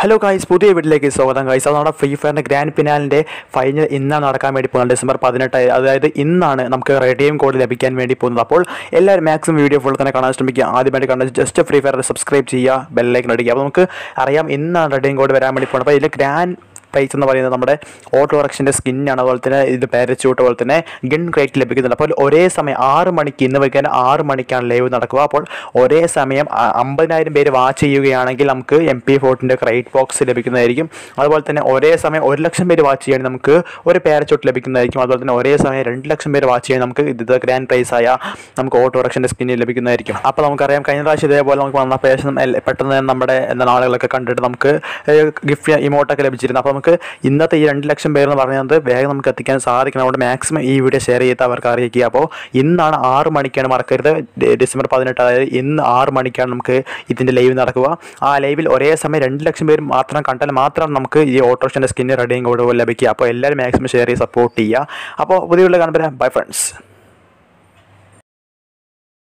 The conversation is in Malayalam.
ഹലോ ഗൈസ് പുതിയ വീട്ടിലേക്ക് സ്വാഗതം ഗൈസ് അത് നമ്മുടെ ഫ്രീ ഫയറിൻ്റെ ഗ്രാൻഡ് ഫിനാലിൻ്റെ ഫൈനൽ ഇന്നാണ് നടക്കാൻ വേണ്ടി പോകുന്നത് ഡിസംബർ പതിനെട്ട് അതായത് ഇന്നാണ് നമുക്ക് റെഡിയം കോഡ് ലഭിക്കാൻ വേണ്ടി പോകുന്നത് അപ്പോൾ എല്ലാവരും മാക്സിമം വീഡിയോ ഫുൾ തന്നെ കാണാൻ ശ്രമിക്കുക ആദ്യമായിട്ട് കണ്ടത് ജസ്റ്റ് ഫ്രീ ഫയർ സബ്സ്ക്രൈബ് ചെയ്യുക ബെല്ലൈക്കൻ അടിക്കുക അപ്പോൾ നമുക്ക് അറിയാം ഇന്നാണ് റെഡിയം കോഡ് വരാൻ വേണ്ടി പോകുന്നത് അപ്പോൾ ഇതിൽ ഗ്രാൻഡ് പ്രൈസ് എന്ന് പറയുന്നത് നമ്മുടെ ഓട്ടോ റക്ഷൻ്റെ സ്കിന്നാണ് അതുപോലെ തന്നെ ഇത് പാരച്യൂട്ട് അതുപോലെ തന്നെ ഗൺ ക്രേറ്റ് ലഭിക്കുന്നുണ്ട് അപ്പോൾ ഒരേ സമയം ആറ് മണിക്ക് ഇന്ന് വൈകാൻ ആറ് മണിക്കാണ് ലൈവ് നടക്കുക അപ്പോൾ ഒരേ സമയം അ- അമ്പതിനായിരം പേര് വാച്ച് ചെയ്യുകയാണെങ്കിൽ നമുക്ക് എം പി ഫോർട്ടിൻ്റെ ക്രൈറ്റ് ബോക്സ് ലഭിക്കുന്നതായിരിക്കും അതുപോലെ തന്നെ ഒരേ സമയം ഒരു ലക്ഷം പേര് വാച്ച് ചെയ്യുകയാണെങ്കിൽ നമുക്ക് ഒരു പാരച്യൂട്ട് ലഭിക്കുന്നതായിരിക്കും അതുപോലെ തന്നെ ഒരേ സമയം രണ്ട് ലക്ഷം പേര് വാച്ച് ചെയ്യാൻ നമുക്ക് ഇത് ഗ്രാൻഡ് പ്രൈസ് ആയ നമുക്ക് ഓട്ടോ റക്ഷൻ്റെ സ്കിന്നിൽ ലഭിക്കുന്നതായിരിക്കും അപ്പോൾ നമുക്കറിയാം കഴിഞ്ഞ പ്രാവശ്യം ഇതേപോലെ നമുക്ക് വന്ന പേശം പെട്ടെന്ന് തന്നെ നമ്മുടെ എന്താ ആളുകളൊക്കെ കണ്ടിട്ട് നമുക്ക് ഗിഫ്റ്റ് ഇമോട്ടൊക്കെ ലഭിച്ചിരുന്നു അപ്പോൾ നമുക്ക് ഇന്നത്തെ ഈ രണ്ട് ലക്ഷം പേരെന്ന് പറയുന്നത് വേഗം നമുക്ക് എത്തിക്കാൻ സാധിക്കണം അതുകൊണ്ട് മാക്സിമം ഈ വീഡിയോ ഷെയർ ചെയ്ത് അവർക്ക് അറിയിക്കുക അപ്പോൾ ഇന്നാണ് ആറ് മണിക്കാണ് മറക്കരുത് ഡി- ഡിസംബർ പതിനെട്ട് അതായത് ഇന്ന് ആറ് മണിക്കാണ് നമുക്ക് ഇതിൻ്റെ ലൈവ് നടക്കുക ആ ലൈവിൽ ഒരേ സമയം രണ്ട് ലക്ഷം പേര് മാത്രം കണ്ടാൽ മാത്രം നമുക്ക് ഈ ഓട്ടോറിക്ഷൻ്റെ സ്കിന്ന് റെഡിയും കൂടെ ലഭിക്കുക അപ്പോൾ എല്ലാവരും മാക്സിമം ഷെയർ ചെയ്ത് സപ്പോർട്ട് ചെയ്യുക അപ്പോൾ പുതിയ കാണുമ്പോൾ ബൈ ഫ്രണ്ട്സ്